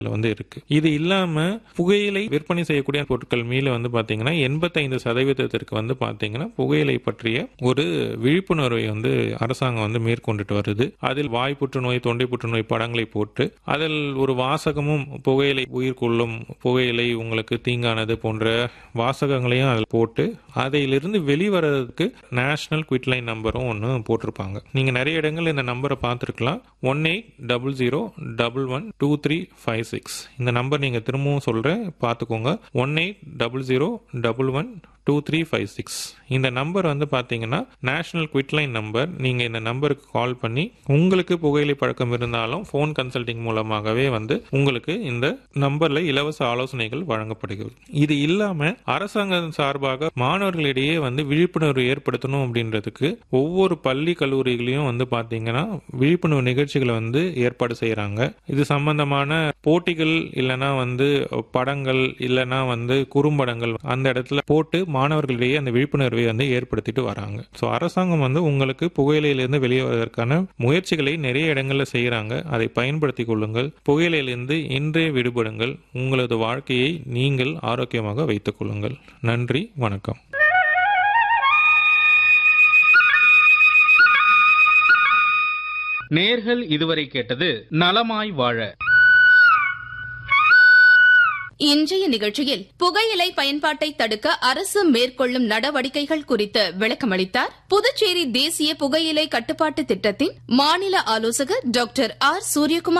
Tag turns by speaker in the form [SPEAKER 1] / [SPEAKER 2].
[SPEAKER 1] வந்து இருக்கு இது இல்லாம புகையிலை விற்பனை செய்யக்கூடிய பொருட்கள் மீது வந்து பாத்தீங்கன்னா எண்பத்தைந்து சதவீதத்திற்கு வந்து பாத்தீங்கன்னா புகையிலை பற்றிய ஒரு விழிப்புணர்வை வந்து அரசாங்கம் வந்து மேற்கொண்டுட்டு வருது அதில் வாய் புற்றுநோய் தொண்டை புற்றுநோய் படங்களை போட்டு அதில் ஒரு வாசகமும் புகையிலை உயிர் கொள்ளும் புகையிலை உங்களுக்கு தீங்கானது போன்ற வாசகங்களையும் அதில் போட்டு அதிலிருந்து வெளிவரதுக்கு நேஷனல் குவிட்லைன் நம்பரும் ஒன்று போட்டிருப்பாங்க நீங்க நிறைய இடங்கள் இந்த நம்பரை பார்த்துருக்கலாம் one eight double zero double one two three five six இந்த நம்பர் நீங்க திரும்பவும் சொல்றேன் பார்த்துக்கோங்க one eight double zero double one two three five six இந்த நம்பர் வந்து பார்த்தீங்கன்னா நேஷனல் குவிட்லைன் நம்பர் நீங்கள் இந்த நம்பருக்கு கால் பண்ணி உங்களுக்கு புகையிலை பழக்கம் இருந்தாலும் ஃபோன் கன்சல்டிங் மூலமாகவே வந்து உங்களுக்கு இந்த நம்பரில் இலவச ஆலோசனைகள் வழங்கப்படுகிறது இது இல்லாமல் அரசாங்கம் சார்பாக மாணவர்களிடையே வந்து விழிப்புணர்வு ஏற்படுத்தணும் அப்படின்றதுக்கு ஒவ்வொரு பள்ளி கல்லூரிகளையும் வந்து பார்த்தீங்கன்னா விழிப்புணர்வு நிகழ்ச்சிகளை வந்து ஏற்பாடு செய்கிறாங்க இது சம்பந்தமான போட்டிகள் இல்லைன்னா வந்து படங்கள் இல்லைன்னா வந்து குறும்படங்கள் அந்த இடத்துல போட்டு மாணவர்களிடையே அந்த விழிப்புணர்வை வந்து ஏற்படுத்திட்டு வராங்க ஸோ அரசாங்கம் வந்து உங்களுக்கு புகையிலையிலிருந்து வெளியே வருவதற்கான முயற்சிகளை நிறைய இடங்கள்ல செய்யறாங்க அதை பயன்படுத்திக் கொள்ளுங்கள் புகையிலையிலிருந்து இன்றே விடுபடுங்கள் உங்களது வாழ்க்கையை நீங்கள் ஆரோக்கியமாக வைத்துக் கொள்ளுங்கள் நன்றி வணக்கம்
[SPEAKER 2] நேர்கள் இதுவரை கேட்டது நலமாய் வாழ
[SPEAKER 3] இன்றைய நிகழ்ச்சியில் புகையிலை பயன்பாட்டை தடுக்க அரசு மேற்கொள்ளும் நடவடிக்கைகள் குறித்து விளக்கமளித்தார் புதுச்சேரி தேசிய புகையிலை கட்டுப்பாட்டு திட்டத்தின் மாநில ஆலோசகர் டாக்டர் ஆர் சூரியகுமார்